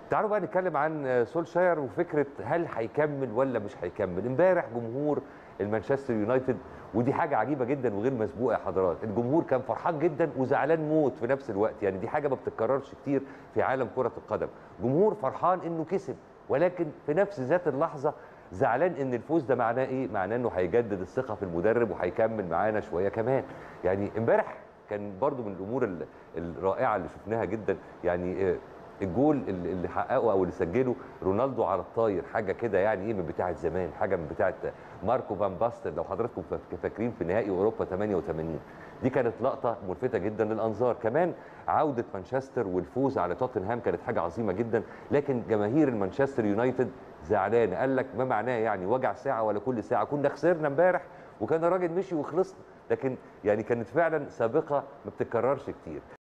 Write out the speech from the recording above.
تعالوا بقى نتكلم عن سولشاير وفكره هل هيكمل ولا مش هيكمل امبارح جمهور المانشستر يونايتد ودي حاجه عجيبه جدا وغير مسبوقه يا حضرات الجمهور كان فرحان جدا وزعلان موت في نفس الوقت يعني دي حاجه ما بتتكررش كتير في عالم كره القدم جمهور فرحان انه كسب ولكن في نفس ذات اللحظه زعلان ان الفوز ده معناه ايه معناه انه هيجدد الثقه في المدرب وهيكمل معانا شويه كمان يعني امبارح كان برضو من الامور الرائعه اللي شفناها جدا يعني الجول اللي حققه او اللي سجله رونالدو على الطاير حاجه كده يعني ايه من بتاعه زمان حاجه من بتاعه ماركو فان باستن لو حضراتكم فاكرين في نهائي اوروبا 88 دي كانت لقطه ملفته جدا للانظار كمان عوده مانشستر والفوز على توتنهام كانت حاجه عظيمه جدا لكن جماهير المانشستر يونايتد زعلانه قال لك ما معناه يعني وجع ساعه ولا كل ساعه كنا خسرنا امبارح وكان الراجل مشي وخلصنا لكن يعني كانت فعلا سابقه ما بتتكررش كتير